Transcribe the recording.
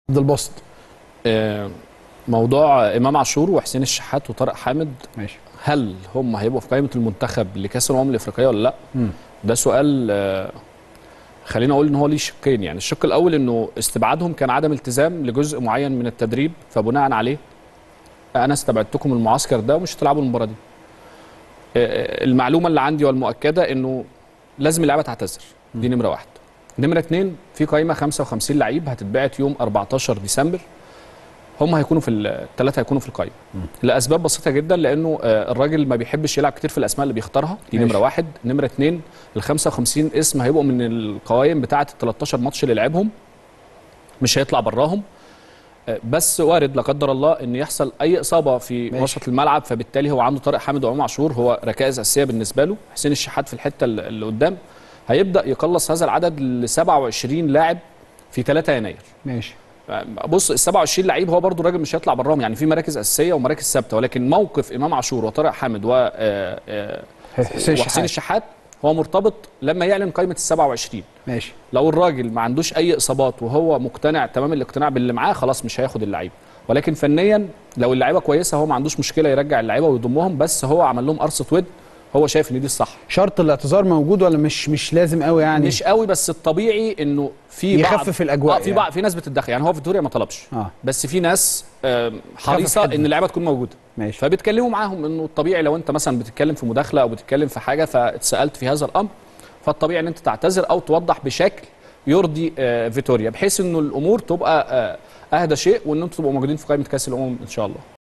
عبد الباسط آه، موضوع امام عاشور وحسين الشحات وطارق حامد ماشي هل هم هيبقوا في قائمه المنتخب لكاس الامم الافريقيه ولا لا مم. ده سؤال آه، خلينا اقول ان هو ليه شقين يعني الشق الاول انه استبعادهم كان عدم التزام لجزء معين من التدريب فبناء عليه انا استبعدتكم من المعسكر ده ومش هتلعبوا المباراه دي آه، المعلومه اللي عندي والمؤكده انه لازم اللعبه تعتذر دي نمره واحد نمره اتنين في قائمه 55 لعيب هتتبعت يوم 14 ديسمبر هم هيكونوا في الثلاثه هيكونوا في القائمه لاسباب بسيطه جدا لانه آه، الراجل ما بيحبش يلعب كتير في الاسماء اللي بيختارها دي ماشي. نمره واحد نمره اتنين ال 55 اسم هيبقوا من القوائم بتاعه ال 13 ماتش اللي لعبهم مش هيطلع براهم آه، بس وارد لا قدر الله ان يحصل اي اصابه في ماشي. وسط الملعب فبالتالي هو عنده طارق حامد وامام عاشور هو ركائز اساسيه بالنسبه له حسين الشحات في الحته اللي اللي قدام هيبدا يقلص هذا العدد ل 27 لاعب في 3 يناير ماشي بص ال 27 لعيب هو برضو الراجل مش هيطلع براهم يعني في مراكز اساسيه ومراكز ثابته ولكن موقف امام عاشور وطارق حامد و آه، آه، حسين وحسين الشحات الشحات هو مرتبط لما يعلن قائمه ال 27 ماشي لو الراجل ما عندوش اي اصابات وهو مقتنع تمام الاقتناع باللي معاه خلاص مش هياخد اللعيبه ولكن فنيا لو اللعيبه كويسه هو ما عندوش مشكله يرجع اللعيبه ويضمهم بس هو عمل لهم قرصه ود هو شايف ان دي الصح شرط الاعتذار موجود ولا مش مش لازم قوي يعني مش قوي بس الطبيعي انه في بعض يخفف الأجواء آه في يعني. بعض في ناس بتتدخل يعني هو فيتوريا ما طلبش اه بس في ناس آم، حريصه حدة. ان اللعيبه تكون موجوده ماشي فبيتكلموا معاهم انه الطبيعي لو انت مثلا بتتكلم في مداخله او بتتكلم في حاجه فاتسالت في هذا الامر فالطبيعي ان انت تعتذر او توضح بشكل يرضي آه، فيتوريا بحيث انه الامور تبقى آه، اهدى شيء وان انتم تبقوا موجودين في قائمه كاس الامم ان شاء الله